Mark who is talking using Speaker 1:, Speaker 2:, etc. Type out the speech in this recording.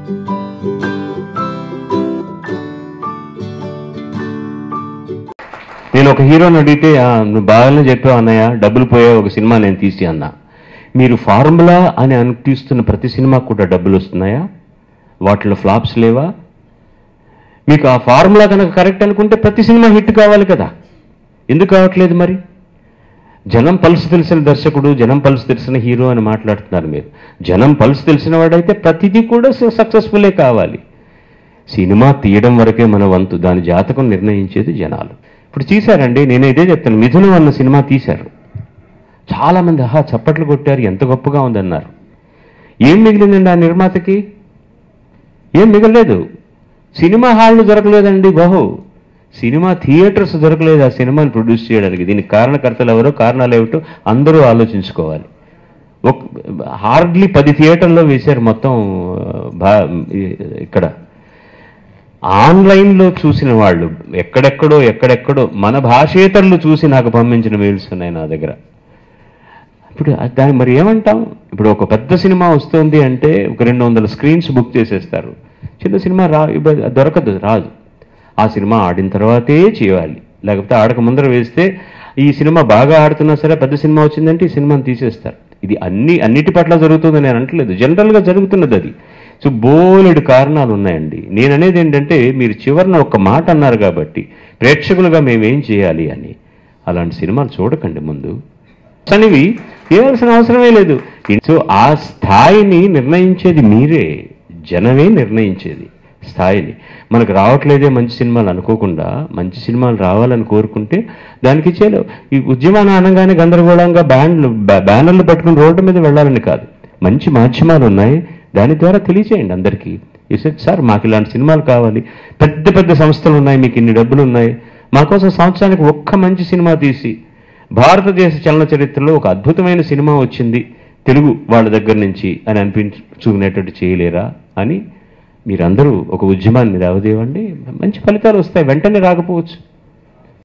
Speaker 1: నేను ఒక హీరోని అడిగితే "ఆ, నువ్వు బాగానే చెప్పావు అన్నయ్య డబ్బులు పోయే ఒక సినిమా నేను తీసి అన్నా మీరు ఫార్ములా అని అని తీస్తున్న ప్రతి సినిమాకు కూడా డబ్బులు వస్తున్నాయా వాటిలో ఫ్లాప్స్ లేవా మీకు ఆ ఫార్ములా కనుక కరెక్ట్ అనుకుంటే ప్రతి సినిమా హిట్ కావాలి కదా ఎందుకు కావట్లేదు మరి జనం పల్స్ తెలిసిన దర్శకుడు జనం పల్స్ తెలిసిన హీరో అని మాట్లాడుతున్నారు మీరు జనం పల్స్ తెలిసిన వాడైతే ప్రతిదీ కూడా సక్సెస్ఫుల్లే కావాలి సినిమా తీయడం వరకే మన వంతు దాని జాతకం నిర్ణయించేది జనాలు ఇప్పుడు తీశారండి నేను ఇదే చెప్తాను మిథునం అన్న సినిమా తీశారు చాలామంది ఆహా చప్పట్లు కొట్టారు ఎంత గొప్పగా ఉందన్నారు ఏం మిగిలిందండి ఆ నిర్మాతకి ఏం మిగలలేదు సినిమా హాళ్ళు దొరకలేదండి బహు సినిమా థియేటర్స్ దొరకలేదు ఆ సినిమాని ప్రొడ్యూస్ చేయడానికి దీనికి కారణకర్తలు ఎవరో కారణాలు ఏమిటో అందరూ ఆలోచించుకోవాలి ఒక హార్డ్లీ పది థియేటర్లో వేశారు మొత్తం ఆ, భా ఇక్కడ ఆన్లైన్లో చూసిన వాళ్ళు ఎక్కడెక్కడో ఎక్కడెక్కడో మన భాషేతరులు చూసి నాకు పంపించిన మెయిల్స్ ఉన్నాయి నా దగ్గర ఇప్పుడు ఆ- దాన్ని మరి ఏమంటాం ఇప్పుడు ఒక పెద్ద సినిమా వస్తుంది అంటే ఒక రెండు వందల స్క్రీన్స్ బుక్ చేసేస్తారు చిన్న సినిమా రా ఇబ్బ- దొరకదు రాదు ఆ సినిమా ఆడిన తర్వాతే చేయాలి లేకపోతే ఆడక ముందర వేస్తే ఈ సినిమా బాగా ఆడుతున్నా సరే పెద్ద సినిమా వచ్చిందంటే ఈ సినిమాని తీసేస్తారు ఇది అన్ని అన్నిటి పట్ల జరుగుతుంది నేను అంటలేదు జనరల్గా జరుగుతున్నది అది సో బోలెడు కారణాలు ఉన్నాయండి నేను అనేది ఏంటంటే మీరు చివరిన ఒక మాట అన్నారు కాబట్టి ప్రేక్షకులుగా మేమేం చేయాలి అని అలాంటి సినిమాలు చూడకండి ముందు అనేవి చేయాల్సిన అవసరమే లేదు సో ఆ స్థాయిని నిర్ణయించేది మీరే జనమే నిర్ణయించేది స్థాయిని మనకు రావట్లేదే మంచి సినిమాలు అనుకోకుండా మంచి సినిమాలు రావాలని కోరుకుంటే దానికి ఇచ్చేలో ఈ ఉద్యమాన్ని అనగానే గందరగోళంగా బ్యాన్లు బ్యా- బ్యానర్లు పట్టుకుని రోడ్డు మీద వెళ్ళాలని కాదు మంచి మాధ్యమాలు ఉన్నాయి దాని ద్వారా తెలియచేయండి అందరికీ ఇసెట్ సార్ మాకు ఇలాంటి సినిమాలు కావాలి పెద్ద పెద్ద సంస్థలు ఉన్నాయి మీకు ఇన్ని డబ్బులు ఉన్నాయి మా కోసం సంవత్సరానికి ఒక్క మంచి సినిమా తీసి భారతదేశ చలన చరిత్రలో ఒక అద్భుతమైన సినిమా వచ్చింది తెలుగు వాళ్ళ దగ్గర నుంచి అని అనిపించుకునేటట్టు చేయలేరా అని మీరందరూ ఒక ఉద్యమాన్ని రావదేవండి మంచి ఫలితాలు వస్తాయి వెంటనే రాకపోవచ్చు